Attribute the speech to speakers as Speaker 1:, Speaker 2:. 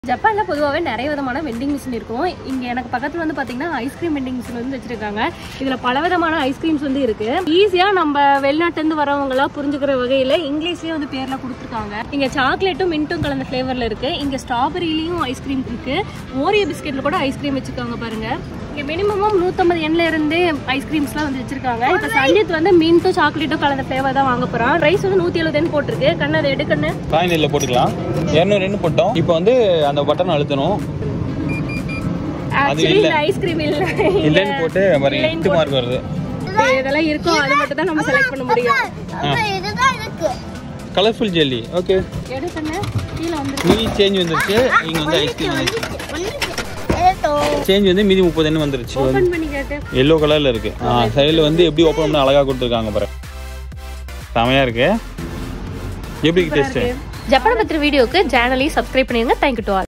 Speaker 1: ஜப்பான்ல பொதுவாகவே நிறைய விதமான வெண்டிங் மிஷின் இருக்கும் இங்க எனக்கு பக்கத்துல வந்து பாத்தீங்கன்னா ஐஸ்கிரீம் வெண்டிங் மிஷின் வந்து வச்சிருக்காங்க இதுல பல விதமான ஐஸ்கிரீம்ஸ் வந்து இருக்கு ஈஸியா நம்ம வெளிநாட்டுல இருந்து வரவங்க எல்லாம் புரிஞ்சுக்கிற வகையில இங்கிலீஷ்லயே வந்து பேர்ல கொடுத்துருக்காங்க இங்க சாக்லேட்டும் மின்ட்டும் கலந்த ஃபிளேவர்ல இருக்கு இங்க ஸ்ட்ராபெரிலையும் ஐஸ்கிரீம் இருக்கு ஓரியோ பிஸ்கெட்ல கூட ஐஸ்கிரீம் வச்சிருக்காங்க பாருங்க இங்க மினிமம் நூத்தம்பது எண்ணில இருந்தே ஐஸ்கிரீம்ஸ்லாம் வந்து வச்சிருக்காங்க இப்ப சஞ்சித் வந்து மின்ட்டும் சாக்லேட்டும் கலந்த ஃபிளேவர் தான் வாங்க போறான் ரைஸ் வந்து நூத்தி எழுபது எண் போட்டிருக்கு கண்ணு அதை எடுக்கண்ணு
Speaker 2: காயின் இதில் போட்டுக்கலாம் இரநூறு எண்ணு போட்டோம் இப்போ வந்து அந்த பட்டன் அழுத்தணும்
Speaker 1: ஆக்சுவலி
Speaker 2: இல்ல.
Speaker 1: இந்த ஐஸ்கிரீம் இல்ல
Speaker 2: இல்லைன்னு போட்டு பாருங்க
Speaker 1: இல்லைன்னு
Speaker 2: எட்டு மார்க் வருது
Speaker 1: இதெல்லாம் இருக்கும் அது மட்டும் தான் நம்ம செலக்ட் பண்ண முடியும்
Speaker 3: அப்ப இதுதான் இருக்கு
Speaker 2: கலர்ஃபுல் ஜெல்லி ஓகே
Speaker 1: எடுக்கண்ணு கீழே வந்து
Speaker 2: மீதி சேஞ்ச் வந்துருச்சு இங்கே வந்து ஐஸ்கிரீம் வந்துருச்சு
Speaker 3: எடுத்தோம்
Speaker 2: சேஞ்ச் வந்து மீதி முப்பது எண்ணு வந்துருச்சு
Speaker 1: ஓபன் பண்ணி கேட்டு
Speaker 2: எல்லோ கலர்ல இருக்கு ஆ சைடில் வந்து எப்படி ஓப்பன் பண்ண அழகா கொடுத்துருக்காங்க பாரு செமையா இருக்கு எப்படி டேஸ்ட்
Speaker 1: ஜப்பான் பத்திர வீடியோக்கு சேனலையும் சப்ஸ்கிரைப் பண்ணிருங்க தேங்க்யூ டு ஆல்